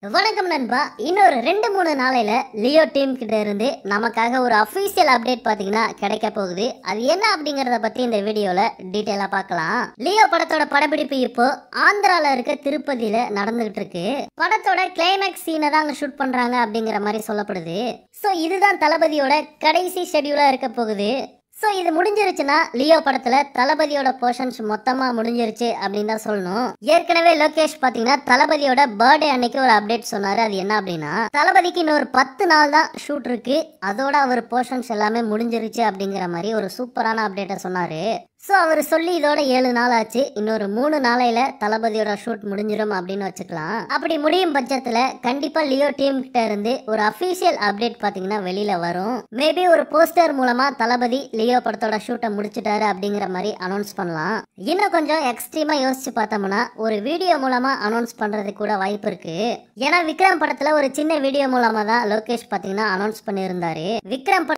வணக்கம் நண்பா இன்னொரு ரெண்டு மூணு நாளையில லியோ டீம் கிட்ட இருந்து நமக்காக ஒரு அஃபீஷியல் அப்டேட் பாத்தீங்கன்னா கிடைக்க போகுது அது என்ன அப்படிங்கறத பத்தி இந்த வீடியோல டீட்டெயிலா பார்க்கலாம் லியோ படத்தோட படப்பிடிப்பு இப்போ ஆந்திரால இருக்க திருப்பதியில நடந்துகிட்டு இருக்கு படத்தோட கிளைமேக்ஸ் சீனை தான் அங்க ஷூட் பண்றாங்க அப்படிங்கிற மாதிரி சொல்லப்படுது சோ இதுதான் தளபதியோட கடைசி ஷெட்யூலா இருக்க போகுது ஸோ இது முடிஞ்சிருச்சுன்னா லியோ படத்துல தளபதியோட போர்ஷன்ஸ் மொத்தமா முடிஞ்சிருச்சு அப்படின்னு தான் சொல்லணும் ஏற்கனவே லோகேஷ் பாத்தீங்கன்னா தளபதியோட பர்த்டே அன்னைக்கு ஒரு அப்டேட் சொன்னாரு அது என்ன அப்படின்னா தளபதிக்கு இன்னொரு பத்து நாள் தான் ஷூட் இருக்கு அதோட அவர் போர்ஷன்ஸ் எல்லாமே முடிஞ்சிருச்சு அப்படிங்கிற மாதிரி ஒரு சூப்பரான அப்டேட்டை சொன்னாரு ஸோ அவர் சொல்லி இதோட ஏழு நாள் ஆச்சு இன்னொரு மூணு நாளையில தளபதியோட ஷூட் முடிஞ்சிடும் அப்படின்னு வச்சுக்கலாம் அப்படி முடியும் பட்சத்துல கண்டிப்பா லியோ டீம் கிட்ட இருந்து ஒரு அஃபீஷியல் அப்டேட் பாத்தீங்கன்னா வெளியில வரும் மேபி ஒரு போஸ்டர் மூலமா தளபதி லியோ படத்தோட ஷூட்டை முடிச்சிட்டாரு அப்படிங்கிற மாதிரி அனௌன்ஸ் பண்ணலாம் இன்னும் கொஞ்சம் எக்ஸ்ட்ரீமா யோசிச்சு பார்த்தோம்னா ஒரு வீடியோ மூலமா அனௌன்ஸ் பண்றதுக்கு கூட வாய்ப்பு இருக்கு ஏன்னா விக்ரம் படத்துல ஒரு சின்ன வீடியோ மூலமா தான் லோகேஷ் பாத்தீங்கன்னா அனௌன்ஸ் பண்ணியிருந்தாரு விக்ரம் படம்